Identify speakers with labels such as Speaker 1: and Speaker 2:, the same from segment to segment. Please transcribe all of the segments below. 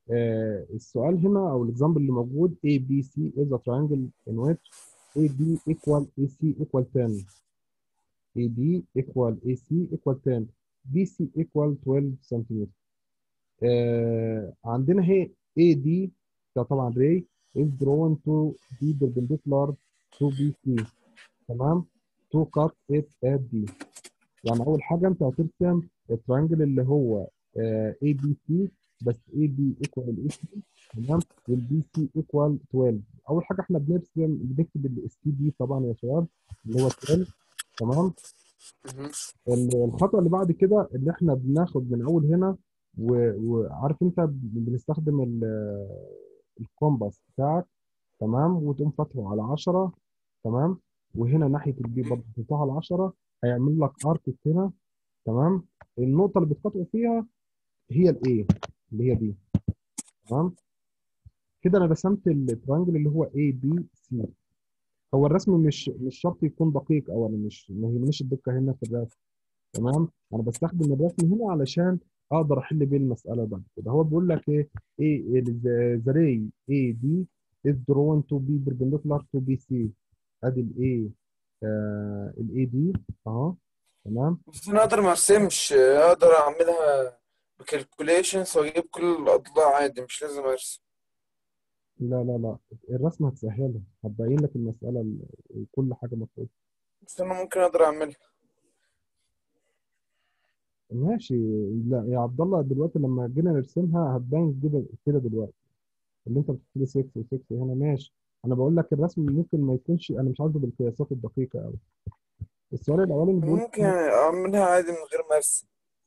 Speaker 1: آه السؤال هنا او الاكزامبل اللي موجود A B C is a triangle in which AB equal AC equal 10 AB equal AC equal 10 BC equal 12 سنتيمتر آه عندنا هي AD ده طبعا ray is drawn to be perpendicular to BC تمام to cut it at D يعني اول حاجه انت هترسم الترينجل اللي هو آه ABC بس AB equal AC تمام والبي سي equal 12 اول حاجه احنا بنرسم بنكتب السي دي طبعا يا شباب اللي هو 12 تمام
Speaker 2: مهم.
Speaker 1: ال- الخطوه اللي بعد كده اللي احنا بناخد من اول هنا و- وعارف انت بنستخدم ال- الكومباس بتاعك تمام وتقوم فاتحه على 10 تمام وهنا ناحيه البي برضه تحطها على 10 هيعمل لك ارك هنا تمام النقطه اللي بتقاطعوا فيها هي الايه اللي هي دي تمام كده انا رسمت الترينجل اللي هو اي بي سي هو الرسم مش مش شرط يكون دقيق او انا مش ما يهمنيش الدقه هنا في الرسم تمام انا بستخدم الرسم هنا علشان اقدر احل بيه المساله بعد كده هو بيقول لك ايه ايه ذا راي اي دي is drawn to be perpendicular to BC ادي الاي الاي دي اهو تمام
Speaker 2: بس انا اقدر ما ارسمش اقدر اعملها بكالكوليشنز واجيب كل الاضلاع عادي مش لازم ارسم
Speaker 1: لا لا لا الرسم هتسهلها هتبين لك المساله ال- كل حاجه مطلوبه
Speaker 2: بس انا ممكن اقدر اعملها
Speaker 1: ماشي لا يا عبد الله دلوقتي لما جينا نرسمها هتبان كده كده دلوقتي اللي انت بتقول 6 و6 هنا ماشي انا بقول لك الرسم ممكن ما يكونش انا مش عايزه بالقياسات الدقيقه قوي السؤال الاولاني بيقول
Speaker 2: ممكن اعملها عادي من غير ما ارسم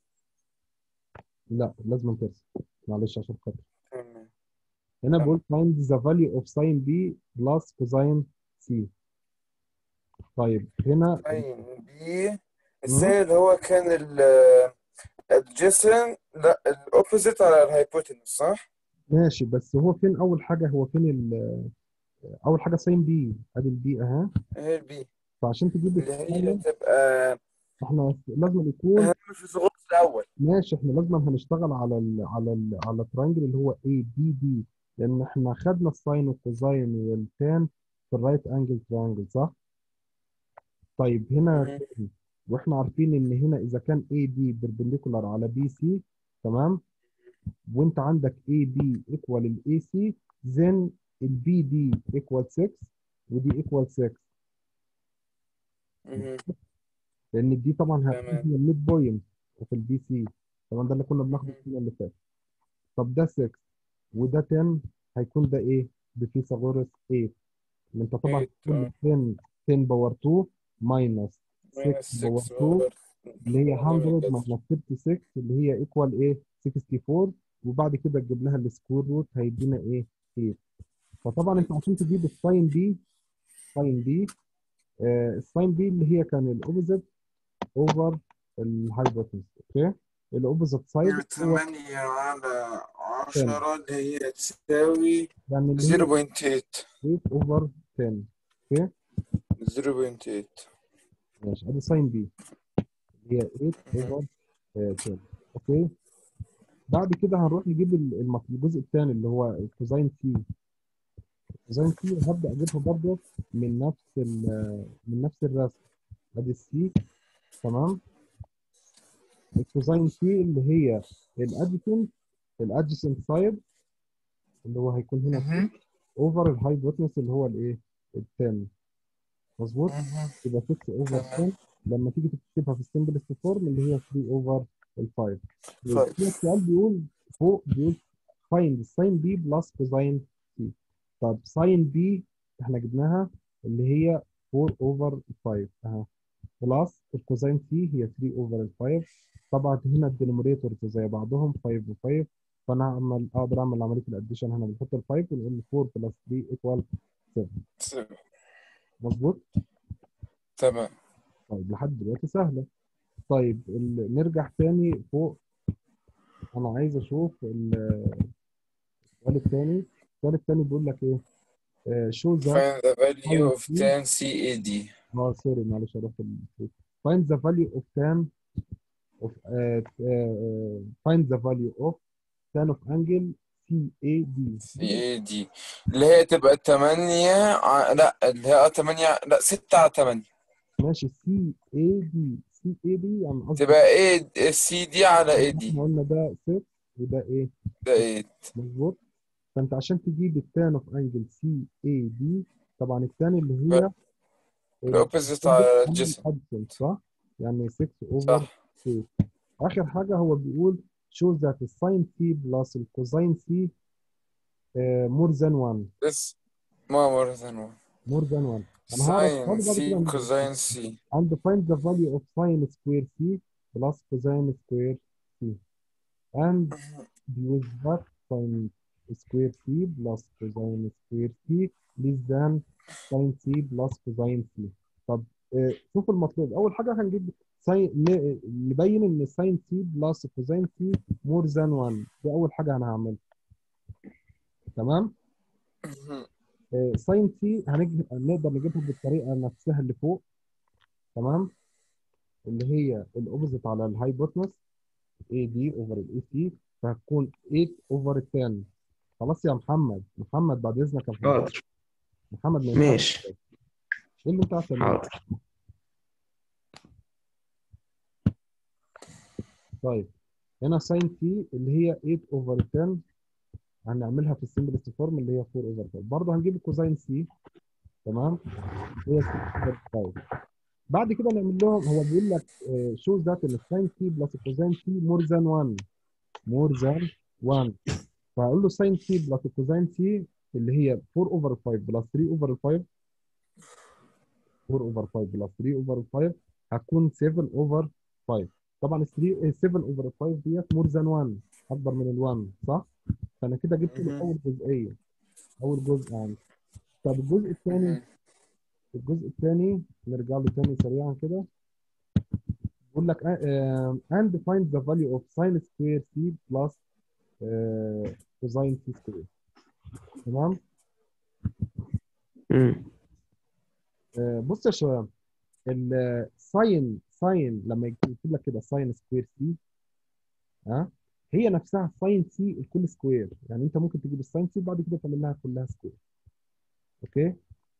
Speaker 1: لا لازم ترسم معلش عشان خاطر
Speaker 2: تمام
Speaker 1: هنا بقول find the value of sin b plus cosine c طيب هنا
Speaker 2: ساين بي الساين اللي هو كان ال adjacent لا الاوبوزيت على الهايبوتنس صح؟
Speaker 1: ماشي بس هو فين اول حاجه هو فين ال- اول حاجه sin b ادي البي اهي
Speaker 2: هي البي
Speaker 1: فعشان تجيب
Speaker 2: اللي هي
Speaker 1: الساين
Speaker 2: تبقى
Speaker 1: احنا لازم يكون
Speaker 2: اهم في الظهور الاول
Speaker 1: ماشي احنا لازم هنشتغل على ال على ال على الترينجل اللي هو اي بي دي لان احنا خدنا الساين والكوزاين والتان في الرايت انجل ترينجل صح؟ طيب هنا
Speaker 2: مهم.
Speaker 1: تاني، واحنا عارفين ان هنا اذا كان اي دي بيربنديكولار على بي سي تمام وانت عندك اي بي ايكوال الاي سي then البي دي ايكوال 6 ودي ايكوال 6
Speaker 2: مهم.
Speaker 1: لان دي طبعا هتكون
Speaker 2: تمام.
Speaker 1: هي الميد بوينت في البي سي طبعا ده اللي كنا بناخده السنه اللي فاتت طب ده 6 وده 10 هيكون ده ايه؟ بفيثاغورس 8 اللي انت طبعا
Speaker 2: Eight،
Speaker 1: هتكون 10 10 باور 2 ماينس
Speaker 2: minus
Speaker 1: 6 باور
Speaker 2: 6
Speaker 1: 2
Speaker 2: over
Speaker 1: اللي هي 100
Speaker 2: over
Speaker 1: ماينس 36 اللي هي ايكوال ايه 64 وبعد كده تجيب لها السكوير روت هيدينا ايه 8 فطبعا انت عشان تجيب الساين بي ساين بي آه الساين بي اللي هي كان الاوبوزيت اوفر الهايبوتنس اوكي الاوبوزيت سايد هو
Speaker 2: 8 على 10 اللي هي تساوي
Speaker 1: يعني اللي هي
Speaker 2: 0.8
Speaker 1: 8 اوفر 10 اوكي
Speaker 2: 0.8
Speaker 1: ماشي ادي ساين بي اللي هي 8 اوفر 10 اوكي بعد كده هنروح نجيب ال- المط- الجزء الثاني اللي هو الكوزاين سي الكوزاين سي هبدا اجيبها برضه من نفس ال- من نفس الرسم ادي السي تمام الكوزاين سي اللي هي الادجنت الادجنت سايد اللي هو هيكون هنا
Speaker 2: مهم.
Speaker 1: اوفر الهايبوتنس اللي هو الايه التاني مظبوط
Speaker 2: مهم.
Speaker 1: يبقى 6 اوفر
Speaker 2: تمام.
Speaker 1: 10 لما تيجي تكتبها في السمبلست فورم اللي هي 3 اوفر ال 5
Speaker 2: Five.
Speaker 1: هنا السؤال بيقول فوق بيقول find sin b plus cosine c طب sin b احنا جبناها اللي هي 4 اوفر 5 اها بلس الكوزين سي هي 3 اوفر 5 طبعا هنا الدينوميريتورز زي بعضهم 5 و5 فانا اعمل اقدر اعمل عمليه الاديشن هنا بنحط ال 5 ونقول 4 بلس 3 ايكوال 7
Speaker 2: سبعة.
Speaker 1: مظبوط
Speaker 2: تمام
Speaker 1: طيب لحد دلوقتي سهله طيب ال- نرجع تاني فوق انا عايز اشوف ال- السؤال الثاني السؤال الثاني بيقول لك ايه شو ذا
Speaker 2: find the value of
Speaker 1: Find
Speaker 2: 10 CAD
Speaker 1: اه سوري معلش اروح ال- find the value of tan of uh, uh, find the value of tan of angle C سي اي دي
Speaker 2: سي اي دي اللي هي تبقى 8 ع... لا اللي هي 8 لا 6 على 8
Speaker 1: ماشي سي اي دي سي اي دي يعني قصدي
Speaker 2: تبقى ايه سي دي على اي دي
Speaker 1: احنا قلنا ده 6 وده ايه
Speaker 2: ده 8
Speaker 1: مظبوط فانت عشان تجيب التان اوف انجل سي اي دي طبعا التاني اللي هي
Speaker 2: الاوبوزيت على الجسم
Speaker 1: adjacent صح يعني 6 اوفر
Speaker 2: صح
Speaker 1: 8 اخر حاجه هو بيقول shows that the sin c plus الكوزين c uh, more than 1
Speaker 2: بس ما مرة ثانية
Speaker 1: more than 1 انا هعرف
Speaker 2: ساين
Speaker 1: هذا بعد
Speaker 2: سي
Speaker 1: كده
Speaker 2: كوزين سي
Speaker 1: and find the value of sin square c plus cosine square c and use that sin square c plus cosine square c less than sin c plus cosine c طب آه، شوف المطلوب اول حاجه هنجيب ساين ن- نبين ان sin c plus cosine c more than 1 دي اول حاجه انا هعملها تمام ساين سي هنجي نقدر نجيبها بالطريقه نفسها اللي فوق تمام اللي هي الاوبوزيت على الهايبوتنس اي دي اوفر الاي سي فهتكون 8 اوفر 10 خلاص يا محمد محمد بعد اذنك يا محمد
Speaker 3: حاضر
Speaker 1: محمد ما ينفعش
Speaker 3: ماشي
Speaker 1: كده. ايه اللي انت عايز تعمله
Speaker 3: حاضر
Speaker 1: طيب هنا ساين سي اللي هي 8 اوفر 10 هنعملها في السمبلست فورم اللي هي 4 اوفر 5 برضه هنجيب الكوزين سي تمام هي 6 اوفر 5 بعد كده نعمل لهم هو بيقول لك شوز ذات ان الساين سي بلس الكوزين سي مور ذان 1 مور ذان 1 فاقول له ساين سي بلس الكوزين سي اللي هي 4 اوفر 5 بلس 3 اوفر 5 4 اوفر 5 بلس 3 اوفر 5 هتكون 7 اوفر 5 طبعا ال 3 7 اوفر 5 ديت مور ذان 1 اكبر من ال 1 صح؟ فانا كده جبت له
Speaker 2: مهم.
Speaker 1: اول جزئيه اول جزء يعني طب الجزء الثاني الجزء الثاني نرجع له تاني سريعا كده بيقول لك آه، and find the value of sin square c plus آه، cosine c square تمام
Speaker 3: مم.
Speaker 1: آه، بص يا شباب الساين ساين لما يكتب لك كده ساين سكوير سي ها هي نفسها ساين سي الكل سكوير يعني انت ممكن تجيب الساين سي وبعد كده تعمل لها كلها سكوير اوكي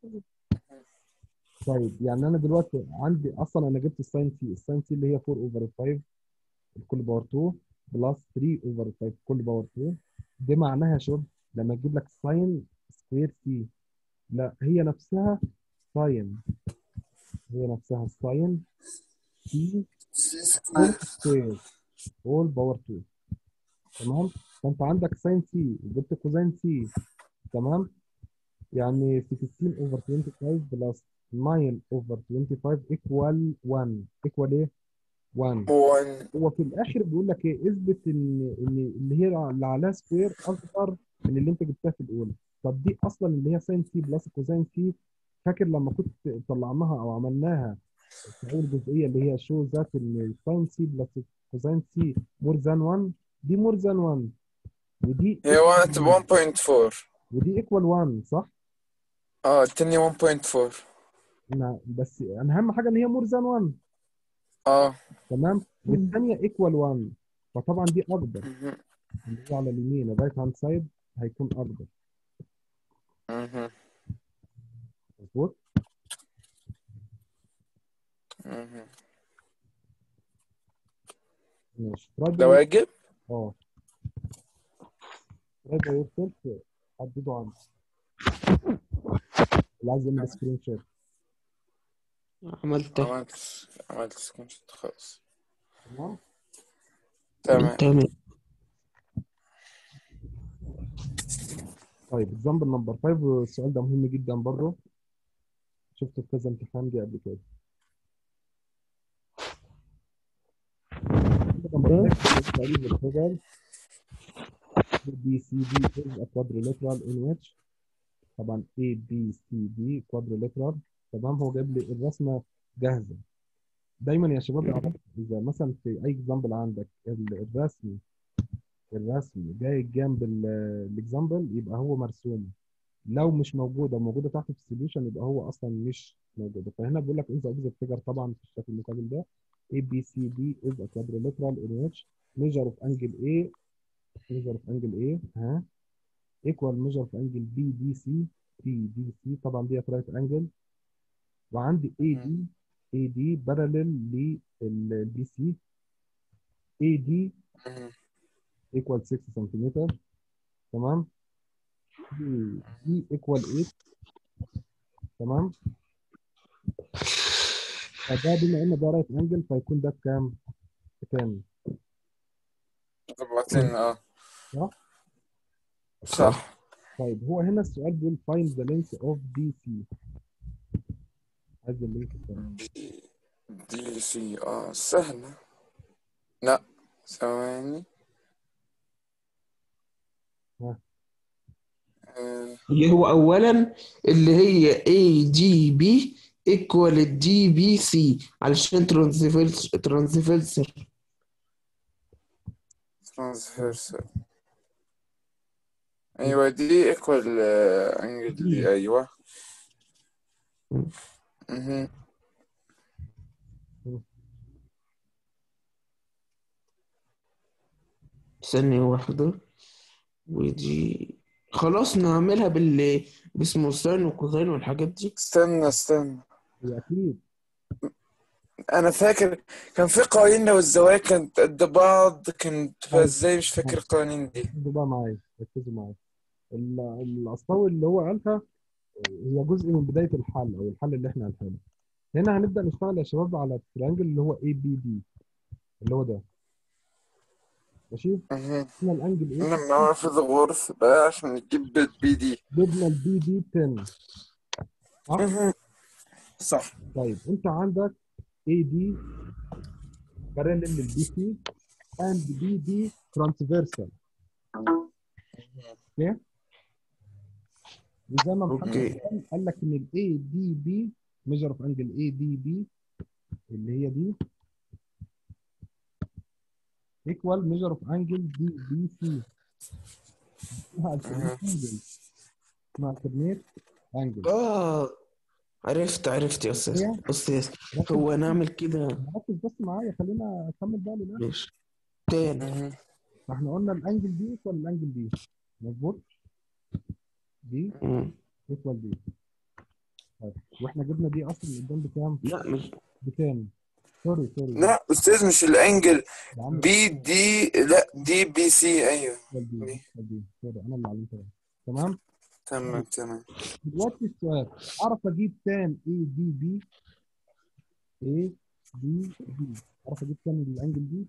Speaker 1: طيب يعني انا دلوقتي عندي اصلا انا جبت الساين سي الساين سي اللي هي 4 اوفر 5 الكل باور 2 بلس 3 اوفر 5 الكل باور 2 ده معناها يا شباب لما تجيب لك ساين سكوير سي لا هي نفسها ساين هي نفسها ساين سي
Speaker 2: سي
Speaker 1: هول
Speaker 2: سكوير
Speaker 1: سكوير هول باور 2 تمام فانت عندك ساين سي وجبت كوزين سي تمام يعني 16 اوفر 25 بلس 9 اوفر 25 ايكوال 1 ايكوال ايه 1
Speaker 2: 1
Speaker 1: هو في الاخر بيقول لك ايه اثبت ان ان اللي هي اللي عليها سكوير اكبر من اللي انت جبتها في الاولى طب دي اصلا اللي هي ساين سي بلس كوزين سي فاكر لما كنت طلعناها او عملناها في اول جزئيه اللي هي شو ذات ان ساين سي بلس كوزين سي مور ذان 1 دي مور ذان 1 ودي
Speaker 2: هي 1 1.4
Speaker 1: ودي ايكوال 1 صح؟
Speaker 2: اه التانية 1.4
Speaker 1: أنا بس انا اهم حاجه ان هي مور ذان 1
Speaker 2: اه
Speaker 1: تمام والثانيه ايكوال 1 فطبعا دي اكبر
Speaker 2: مهم.
Speaker 1: اللي هي على اليمين الرايت هاند سايد هيكون اكبر
Speaker 2: مهم.
Speaker 1: مظبوط
Speaker 2: مهم.
Speaker 1: ماشي تراي
Speaker 2: ده واجب
Speaker 1: اه تراي باي يور سيلف حدده عندي اللي عايز يعمل سكرين شير
Speaker 3: عملت
Speaker 2: عملت عملت سكرين شوت خلاص
Speaker 1: تمام
Speaker 2: تمام
Speaker 3: تمام
Speaker 1: طيب اكزامبل نمبر 5 السؤال ده مهم جدا برضه شفته في كذا امتحان جه قبل كده نمبر 5 تقريبا الفيجر B C D is a quadrilateral in which طبعا A B C D quadrilateral تمام هو جايب لي الرسمه جاهزه دايما يا شباب اعرف اذا مثلا في اي اكزامبل عندك ال- الرسم الرسم جاي جنب الاكزامبل يبقى هو مرسوم لو مش موجوده وموجوده تحت في السوليوشن يبقى هو اصلا مش موجوده فهنا بيقول لك انت اوبزيت فيجر طبعا في الشكل المقابل ده A B C D is a quadrilateral in which measure of angle A measure of angle A ها equal measure of angle BDC BDC طبعا ديت رايت انجل وعندي AD AD parallel للبي سي AD
Speaker 2: مهم.
Speaker 1: equal 6 سنتيمتر تمام دي equal 8 تمام فده بما ان ده رايت انجل فيكون ده بكام؟ بكام؟
Speaker 2: طبعتين اه
Speaker 1: صح؟
Speaker 2: صح
Speaker 1: طيب هو هنا السؤال بيقول find the length of DC عايز اللينك بتاعه
Speaker 2: دي دي سي اه سهلة لا ثواني
Speaker 1: ها.
Speaker 2: آه،
Speaker 3: اللي هو اولا اللي هي اي جي بي ايكوال الدي بي سي علشان ترانسفيرس ترانسفيرسر
Speaker 2: ترانسفيرسال ايوه دي ايكوال انجل دي ايوه مهم.
Speaker 3: ثانية واحدة ودي خلاص نعملها بال باسمه ساين وكوزين والحاجات دي
Speaker 2: استنى استنى
Speaker 1: هي اكيد
Speaker 2: انا فاكر كان في قوانين لو الزوايا كانت قد بعض كنت فازاي مش فاكر القوانين دي
Speaker 1: ركزوا بقى معايا ركزوا معايا ال- الاسطوي اللي هو قالها هي جزء من بدايه الحل او الحل اللي احنا هنحله هنا هنبدا نشتغل يا شباب على التريانجل اللي هو اي بي دي اللي هو ده ماشي
Speaker 2: مهم.
Speaker 1: هنا الانجل ايه
Speaker 2: لما هو في الغرف بقى عشان نجيب البي دي
Speaker 1: جبنا البي دي 10 صح
Speaker 2: مهم. صح
Speaker 1: طيب انت عندك اي دي بارلل للبي سي اند بي دي ترانسفيرسال اوكي وزي ما محمد
Speaker 3: اوكي
Speaker 1: قال قال لك ان الاي دي بي ميجر اوف انجل اي دي بي اللي هي دي ايكوال ميجر اوف انجل دي بي سي اسمها alternate انجل اسمها alternate انجل
Speaker 3: اه عرفت عرفت يا استاذ
Speaker 1: هي
Speaker 3: استاذ
Speaker 1: ركز
Speaker 3: هو نعمل كده
Speaker 1: ركز بس معايا خلينا اكمل بقى لله
Speaker 3: ماشي تاني
Speaker 2: مهم.
Speaker 1: فاحنا قلنا الانجل دي ايكوال الانجل دي مظبوط دي
Speaker 3: مم.
Speaker 1: ايكوال دي طيب واحنا جبنا دي اصلا اللي قدام بكام؟
Speaker 3: لا مش
Speaker 1: بكام؟ سوري سوري
Speaker 2: لا استاذ مش الانجل
Speaker 1: يا عم
Speaker 2: بي دي لا دي بي سي ايوه
Speaker 1: ايكوال دي
Speaker 2: دي.
Speaker 1: ايكوال دي سوري انا اللي علمتها تمام؟
Speaker 2: تمام تمام
Speaker 1: دلوقتي السؤال اعرف اجيب تان اي دي بي اي دي بي اعرف اجيب تان الانجل دي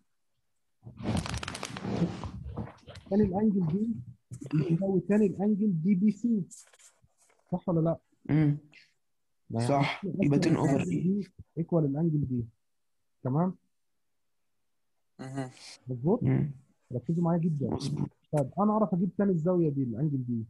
Speaker 1: تان الانجل دي يساوي تان الانجل دي بي سي صح ولا لا؟
Speaker 3: مم.
Speaker 1: ما هي
Speaker 3: صح
Speaker 1: أصلاً
Speaker 3: يبقى 10 اوفر
Speaker 1: الانجل دي ايكوال الانجل دي تمام؟
Speaker 2: مهم.
Speaker 1: مظبوط؟
Speaker 3: مم.
Speaker 1: ركزوا معايا جدا
Speaker 3: مظبوط
Speaker 1: طيب انا اعرف اجيب تاني الزاويه دي الانجل دي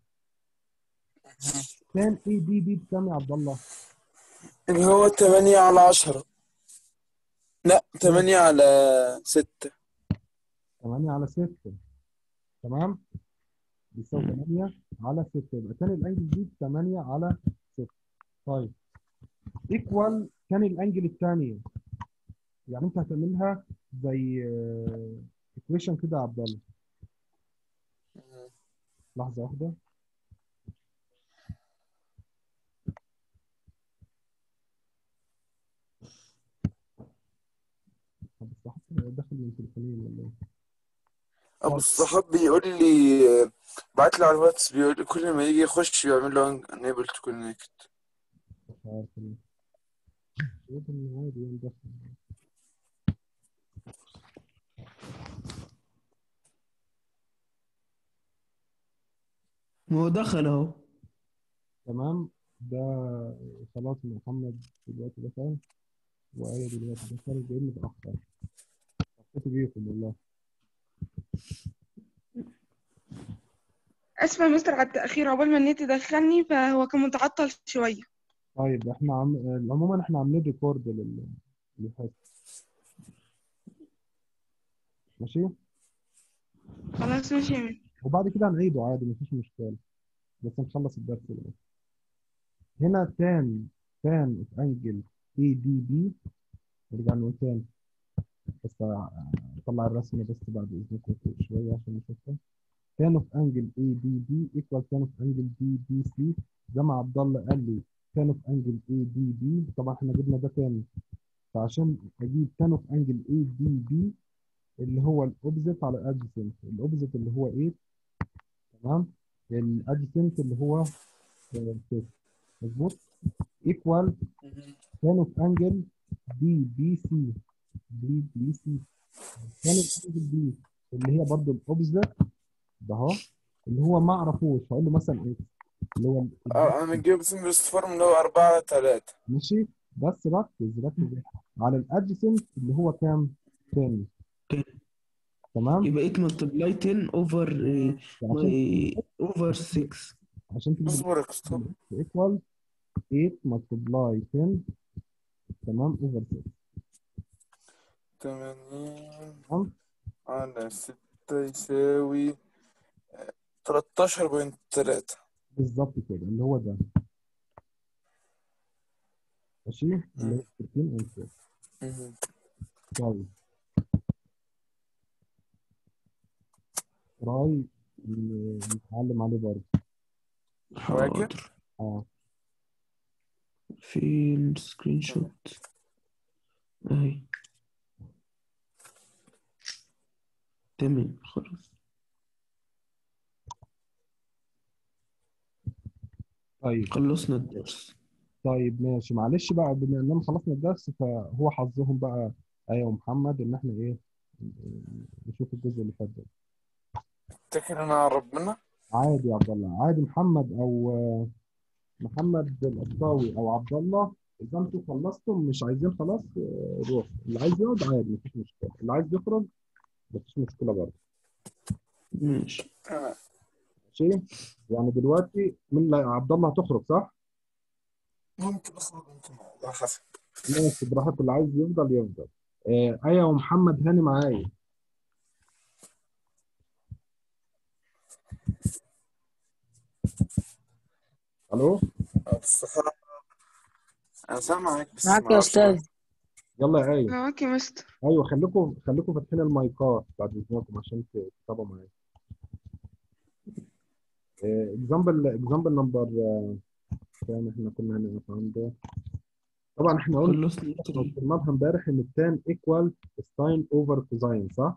Speaker 1: تان اي دي بي بكام يا عبد الله؟
Speaker 2: اللي هو 8 على 10 لا 8 على 6
Speaker 1: 8 على 6 تمام؟ بيساوي
Speaker 3: مم.
Speaker 1: 8 على 6 يبقى تاني الانجل دي 8 على 6 طيب ايكوال تاني الانجل الثانيه يعني انت هتعملها زي ايكويشن كده يا عبد الله لحظه واحده طب الصحاب داخل من تليفونين ولا ايه؟
Speaker 2: ابو الصحاب بيقول لي بعت لي على الواتس بيقول لي كل ما يجي يخش بيعمل له انيبل تو كونكت
Speaker 1: مش عارف ايه ايه ده اللي عادي يعني داخل
Speaker 3: هو دخل اهو
Speaker 1: تمام ده خلاص محمد دلوقتي دخل وآية دلوقتي دخل جاي متأخر حسيت بيكم والله
Speaker 4: اسفه يا مستر على التاخير عقبال ما النت دخلني فهو كان متعطل شويه
Speaker 1: طيب احنا عم... عموما احنا عاملين ريكورد لل للحصة ماشي
Speaker 4: خلاص ماشي يا مستر.
Speaker 1: وبعد كده هنعيده عادي مفيش مشكلة بس نخلص الدرس ده هنا تان تان اوف انجل اي دي بي نرجع نقول تاني بس اطلع الرسمة بس بعد اذنكم فوق شوية عشان نشوفها tan of angle ABB equal tan of angle BBC زي ما عبد الله قال لي tan of angle ABB طبعا احنا جبنا ده تاني فعشان اجيب tan of angle ABB اللي هو الاوبزيت على الادجسنت الاوبزيت اللي هو 8 تمام الادجسنت اللي هو 6 مظبوط ايكوال tan of angle BBC BBC tan of angle B اللي هي برضو الاوبزيت ده اهو اللي هو ما اعرفوش هقول له مثلا ايه اللي هو
Speaker 2: اه انا جبت سمبلست فورم اللي هو 4 3
Speaker 1: ماشي بس ركز ركز على الادجسنت اللي هو كام؟ 10
Speaker 3: 10.
Speaker 1: تمام؟
Speaker 3: يبقى 8 ملتبلاي 10 اوفر
Speaker 1: عشان
Speaker 3: اوفر 6
Speaker 1: عشان تجيب
Speaker 2: اصبر يا اسطى
Speaker 1: ايكوال 8 ملتبلاي 10 تمام اوفر 6
Speaker 2: 80
Speaker 1: تمام؟
Speaker 2: على 6 يساوي 13.3
Speaker 1: بالظبط كده اللي هو ده ماشي؟ اللي هو 13 and 6 طيب راي ن- نتعلم عليه برضه
Speaker 3: حاضر
Speaker 1: اه
Speaker 3: فين سكرين شوت اهي تمام خلاص
Speaker 1: طيب
Speaker 3: خلصنا الدرس
Speaker 1: طيب ماشي معلش بقى بما اننا خلصنا الدرس فهو حظهم بقى ايه ومحمد ان احنا ايه نشوف الجزء اللي فات ده
Speaker 2: تفتكر انا على ربنا
Speaker 1: عادي يا عبد الله عادي محمد او آه، محمد القطاوي او عبد الله اذا انتوا خلصتم مش عايزين خلاص آه، روح اللي عايز يقعد عادي مفيش مشكله اللي عايز يخرج مفيش مشكله برضه
Speaker 3: ماشي
Speaker 2: انا
Speaker 1: ماشي يعني دلوقتي من لا عبد الله هتخرج صح؟
Speaker 2: ممكن اخرج ممكن على حسب
Speaker 1: ماشي براحتك اللي عايز يفضل يفضل آه، آية ومحمد هاني معايا الو
Speaker 2: آه، بس خلاص. انا سامعك بس
Speaker 5: معاك
Speaker 2: ما
Speaker 5: يا
Speaker 2: اعرفش
Speaker 5: أستاذ
Speaker 1: يلا يا آية
Speaker 4: معاك يا مستر
Speaker 1: ايوه خليكم خليكم فاتحين المايكات بعد اذنكم عشان تتابعوا معايا اكزامبل اكزامبل نمبر كام احنا كنا هنقف عنده طبعا احنا قلنا
Speaker 3: خلصنا 3
Speaker 1: قلنا لها امبارح ان التان ايكوال ساين اوفر كوزاين صح؟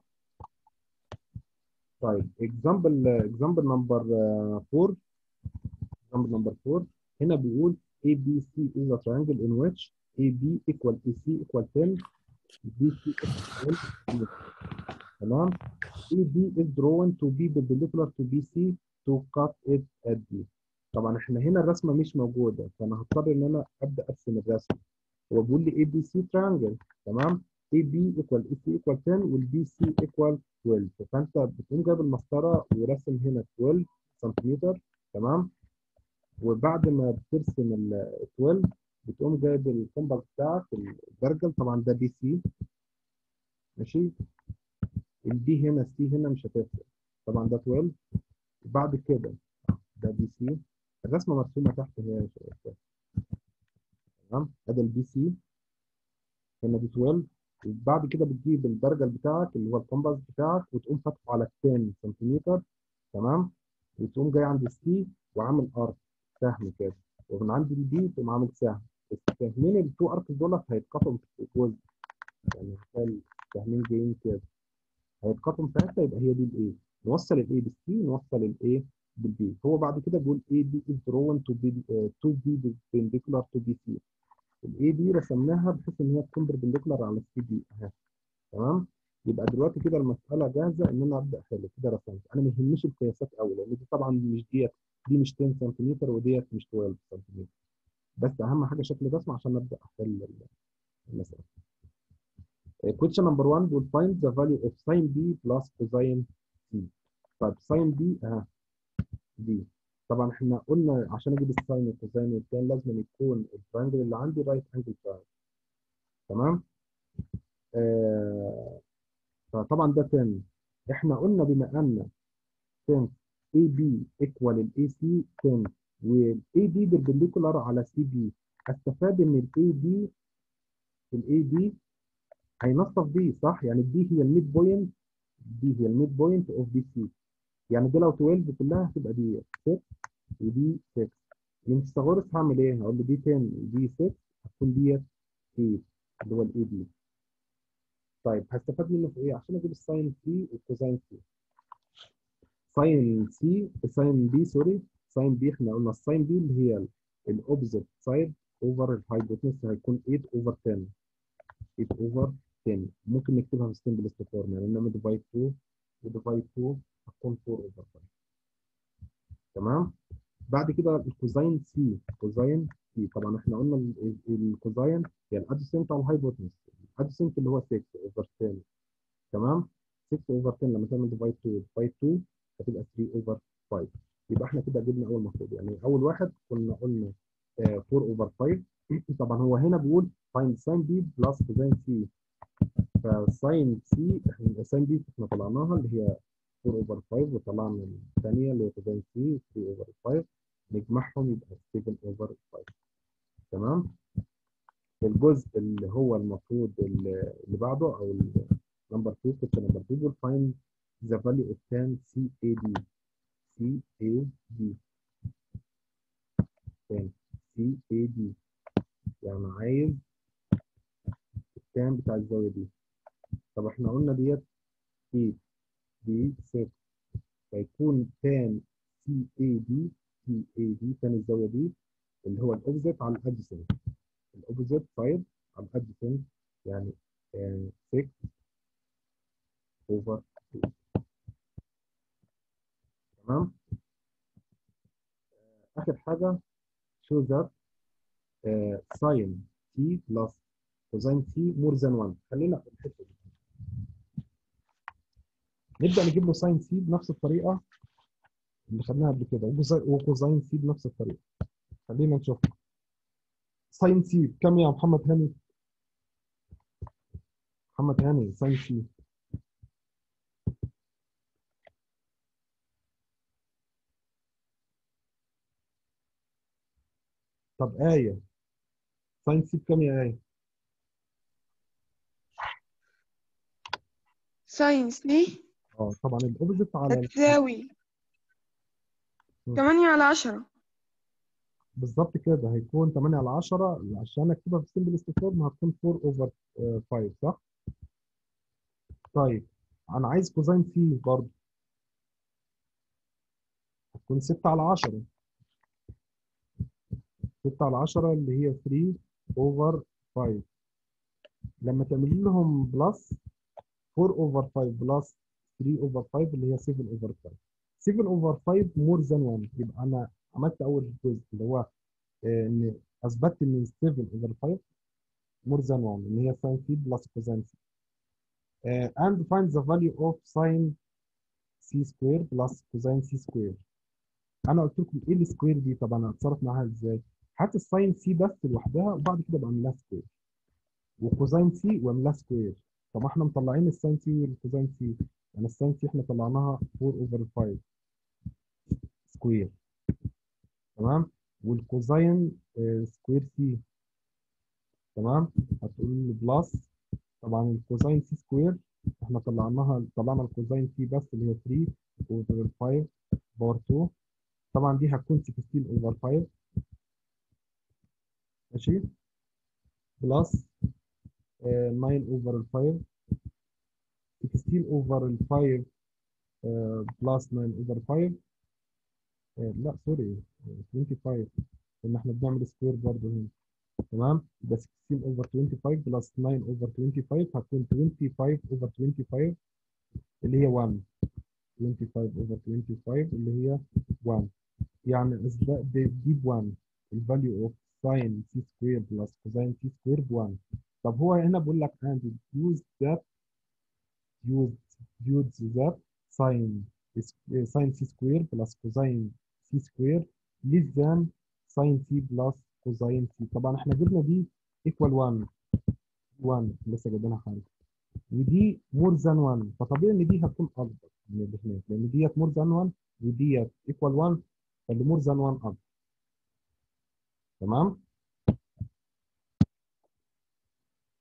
Speaker 1: طيب اكزامبل اكزامبل نمبر 4 اكزامبل نمبر 4 هنا بيقول ABC is a triangle in which AB equal AC equal 10 BC equal 10 تمام AB is drawn to be perpendicular to BC to cut it at D طبعا احنا هنا الرسمه مش موجوده فانا هضطر ان انا ابدا ارسم الرسم هو بيقول لي ABC triangle تمام AB equal AC equal 10 والبي سي equal 12 فانت بتقوم جايب المسطره وراسم هنا 12 سنتيمتر تمام وبعد ما بترسم ال 12 بتقوم جايب الكومباس بتاعك البرجل طبعا ده بي سي ماشي البي هنا السي هنا مش هتفرق طبعا ده 12 وبعد كده ده بي سي الرسمه مرسومه تحت هنا يا شباب تمام ادي البي سي هنا دي 12 وبعد كده بتجيب البرجل بتاعك اللي هو الكومباس بتاعك وتقوم فاتحه على 10 سنتيمتر تمام وتقوم جاي عند السي وعامل ارك سهم كده ومن عند البي تقوم عامل سهم السهمين التو ارك دولت هيتقطعوا في جزء يعني هتلاقي السهمين جايين كده هيتقطعوا في حته يبقى هي دي الايه نوصل الاي بالسي نوصل الايه بالبي هو بعد كده بيقول اي بي از درون تو بي تو بي perpendicular تو بي سي الاي دي رسمناها بحيث ان هي تكون perpendicular على السي دي اهي تمام يبقى دلوقتي كده المساله جاهزه ان انا ابدا احل كده رسمت انا ما يهمنيش القياسات قوي لان دي طبعا مش ديت دي مش 10 سنتيمتر وديت مش 12 سنتيمتر بس اهم حاجه شكل الرسمه عشان ابدا احل المساله question number 1 will find the value of sin b plus cosine c طيب sin b اها دي طبعا احنا قلنا عشان اجيب الساين والكوساين والتان لازم يكون الترينجل اللي عندي رايت انجل تراينجل تمام آه فطبعا ده 10 احنا قلنا بما ان 10 AB equal ال AC 10 وال AD perpendicular على CB استفاد ان ال AD ال AD هينصف دي صح يعني دي هي الميد بوينت دي هي الميد بوينت اوف بي سي يعني دي لو 12 كلها هتبقى دي 6 ودي 6 من فيثاغورس هعمل ايه؟ هقول له دي 10 ودي 6 هتكون ديت 8 اللي هو الاي دي طيب هستفاد منه في ايه؟ عشان اجيب الساين سي والكوزاين سي ساين سي ساين بي سوري ساين بي احنا قلنا الساين بي اللي هي الاوبزيت سايد اوفر الهايبوتنس هيكون 8 اوفر 10 8 اوفر 10 ممكن نكتبها في سمبلست فورم يعني انما ديفايد 2 وديفايد 2 هتكون 4 اوفر 5 تمام بعد كده الكوزاين سي كوزاين سي طبعا احنا قلنا ال- ال- الكوزاين هي الادجسنت على الهايبوتنس الادجسنت اللي هو 6 اوفر 10 تمام 6 اوفر 10 لما تعمل ديفايد 2 ديفايد 2 هتبقى 3 اوفر 5 يبقى احنا كده جبنا اول مفروض يعني اول واحد كنا قلنا آه، 4 اوفر 5 طبعا هو هنا بيقول فايند ساين بي بلس كوزاين سي فساين سي احنا ساين بي احنا طلعناها اللي هي 4 اوفر 5 وطلعنا الثانيه اللي هي كوزاين سي 3 اوفر 5 نجمعهم يبقى 7 اوفر 5 تمام الجزء اللي هو المفروض اللي اللي بعده او نمبر 2 كنت نمبر 2 بيقول find the value of tan CAD CAD tan CAD يعني عايز التان بتاع الزاوية دي طب احنا قلنا ديت 8 دي 6 فيكون تان CAD CAD تان الزاوية دي اللي هو الاوبزيت على الادجسنت الاوبزيت سايد على الادجسنت يعني آه، 6 اوفر 2 تمام اخر حاجه show that uh, sin t plus cosine t more than 1 خلينا في الحته دي نبدا نجيب له sin t بنفس الطريقه اللي خدناها قبل كده وكوزي- وكوزين t بنفس الطريقه خلينا نشوف sin t كم يا محمد هاني محمد هاني sin t طب آية sin t بكم يا آية
Speaker 4: ساينس دي
Speaker 1: اه طبعا الاوبزيت على ال-
Speaker 4: هتساوي
Speaker 1: م.
Speaker 4: تمانية على عشرة
Speaker 1: بالظبط كده هيكون 8 على 10 عشان اكتبها في سمبل فورم هتكون 4 اوفر 5 صح؟ طيب انا عايز كوزين سي برضه هتكون 6 على 10 6 على 10 اللي هي 3 اوفر 5 لما تعمل لهم بلس 4 اوفر 5 بلس 3 اوفر 5 اللي هي 7 اوفر 5 7 اوفر 5 مور ذان 1 يبقى انا عملت اول جزء اللي هو آه، ان اثبتت ان 7 اوفر 5 مور ذان 1 ان هي ساين سي بلس كوزين سي and find the value of sin c square plus cosine c square انا قلت لكم ايه السكوير دي طب انا هتصرف معاها ازاي هات الساين سي بس لوحدها وبعد كده بعمل لها سكوير وكوزين سي واعمل لها سكوير طب احنا مطلعين الساين سي والكوزين سي يعني الساين سي احنا طلعناها 4 اوفر 5 سكوير تمام والكوزين آه، سكوير سي تمام هتقول لي بلس طبعا الكوزين سي سكوير احنا طلعناها طلعنا الكوزين سي بس اللي هي 3 اوفر 5 باور 2 طبعا دي هتكون 16 اوفر 5 ماشي بلس 9 اوفر 5 16 اوفر 5 بلس 9 اوفر 5 لا سوري 25 ان احنا بنعمل سكوير برضه هنا تمام يبقى 16 اوفر 25 بلس 9 اوفر 25 هتكون 25 اوفر 25 اللي هي 1 25 اوفر 25 اللي هي 1 يعني أسباب- دي دي ب 1 الفاليو اوف ساين سي سكوير بلس كوزين سي سكوير ب 1 طب هو هنا بيقول لك and use that use use that sin sin c square plus cosine c square less than sin c plus cosine c طبعا احنا جبنا دي equal 1 1 لسه جايبينها حاجه ودي more than 1 فطبيعي ان دي هتكون اكبر من اللي هناك لان ديت more than 1 وديت equal 1 فاللي more than 1 اكبر تمام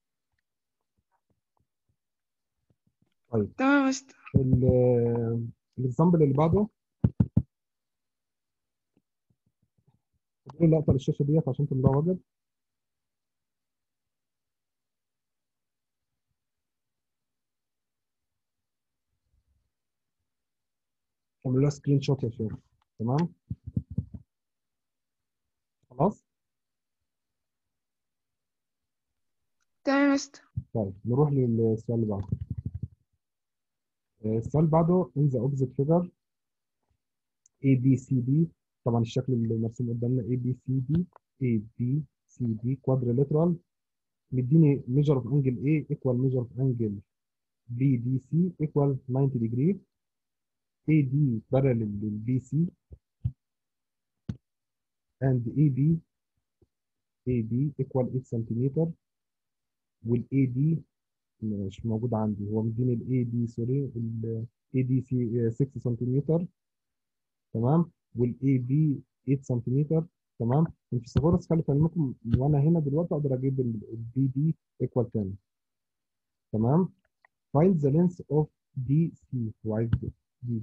Speaker 1: طيب
Speaker 4: تمام يا مستر
Speaker 1: ال- الاكزامبل اللي بعده خدوا لي لقطه للشاشه ديت عشان تملاها واجب اعملوا لها سكرين شوت يا شباب تمام خلاص
Speaker 4: تمام يا مستر
Speaker 1: طيب نروح للسؤال اللي بعده آه، السؤال اللي بعده in the opposite figure A B C D طبعا الشكل اللي مرسوم قدامنا A B C D A B C D quadrilateral مديني measure of angle A equal measure of angle B D C equal 90 degree AD parallel لل BC and AB AB equal 8 سنتيمتر وال AD مش موجود عندي هو مديني ال AD سوري ال AD سي- 6 سنتيمتر تمام وال AB 8 سنتيمتر تمام من فيثاغورس خلي في علمكم وانا هنا دلوقتي اقدر اجيب ال BD equal 10 تمام find the length of DC هو عايز دي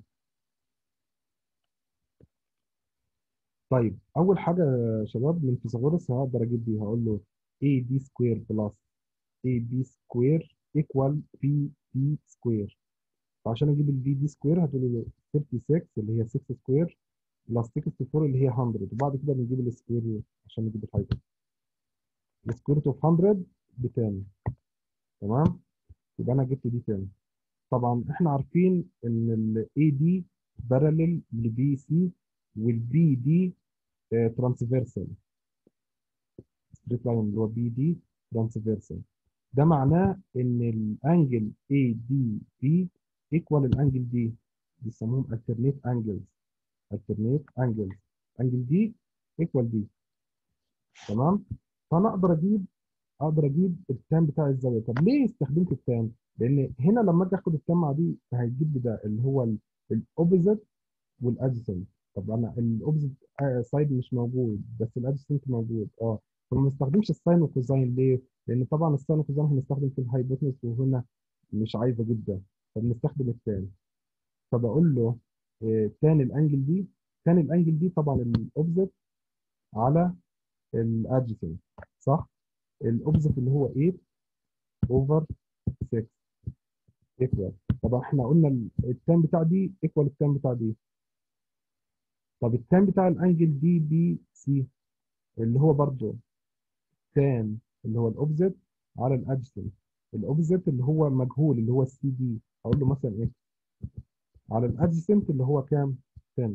Speaker 1: طيب اول حاجه يا شباب من فيثاغورس هقدر اجيب دي هقول له AD سكوير بلس AB سكوير equal BD سكوير فعشان اجيب البي دي سكوير هتقول له 36 اللي هي 6 سكوير بلس 64 اللي هي 100 وبعد كده بنجيب السكوير عشان نجيب الهايبر السكوير اوف 100 ب 10 تمام يبقى انا جبت دي تاني طبعا احنا عارفين ان الاي دي بارلل لبي سي والبي دي ترانسفيرسال ستريت لاين اللي هو بي دي ترانسفيرسال ده معناه ان الانجل اي دي بي ايكوال الانجل دي بيسموهم alternate angles alternate angles انجل دي ايكوال دي تمام فانا اقدر اجيب اقدر اجيب التان بتاع الزاويه طب ليه استخدمت التان لان هنا لما اجي اخد التان مع دي هيجيب لي ده اللي هو الاوبوزيت والادجسنت طب انا الاوبوزيت سايد مش موجود بس الادجسنت موجود اه فما بنستخدمش الساين والكوزاين ليه؟ لان طبعا الساين والكوزاين هنستخدم في الهايبوتنس وهنا مش عايز اجيب ده فبنستخدم التان فبقول له آه، تان الانجل دي تان الانجل دي طبعا الاوبزيت على الادجسنت صح؟ الاوبزيت اللي هو 8 اوفر 6 ايكوال طبعا احنا قلنا ال- التان بتاع دي ايكوال التان بتاع دي طب التان بتاع الانجل دي بي سي اللي هو برضه تان اللي هو الاوبزيت على الادجسنت الاوبزيت اللي هو مجهول اللي هو السي دي اقول له مثلا ايه على الادجسنت اللي هو كام 10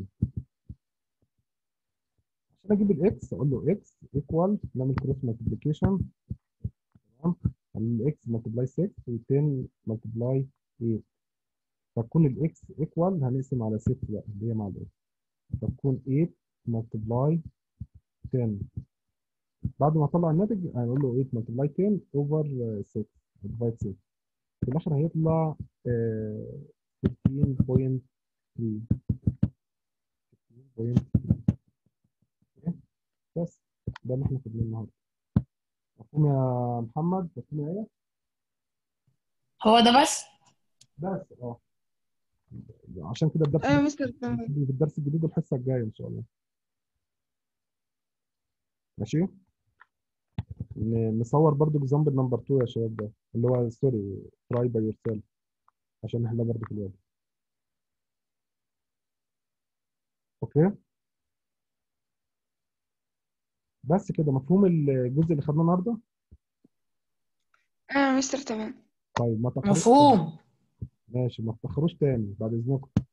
Speaker 1: عشان اجيب الاكس اقول له اكس ايكوال نعمل كروس مالتيبليكيشن تمام الاكس ملتبلاي 6 و10 ملتبلاي 8 فتكون الاكس ايكوال هنقسم على 6 بقى اللي هي مع الاكس فتكون 8 ملتبلاي 10 بعد ما اطلع الناتج هنقول له 8 ملتبلاي 10 اوفر 6 ديفايد 6 في الاخر هيطلع آه، 15.3 15.3 بس ده اللي احنا خدناه النهارده مفهوم يا محمد مفهوم يا ايه
Speaker 5: هو ده بس
Speaker 1: بس اه عشان كده الدرس
Speaker 4: ايوه يا مستر تمام
Speaker 1: في الدرس الجديد الحصه الجايه ان شاء الله ماشي ن- نصور برضو اكزامبل نمبر 2 يا شباب ده اللي هو سوري تراي باي يور سيلف عشان نحلها برضو في الوقت اوكي بس كده مفهوم الجزء اللي خدناه النهارده
Speaker 4: ايوه يا مستر تمام
Speaker 1: طيب ما تاخروش
Speaker 5: مفهوم
Speaker 1: ماشي ما تاخروش تاني بعد اذنكم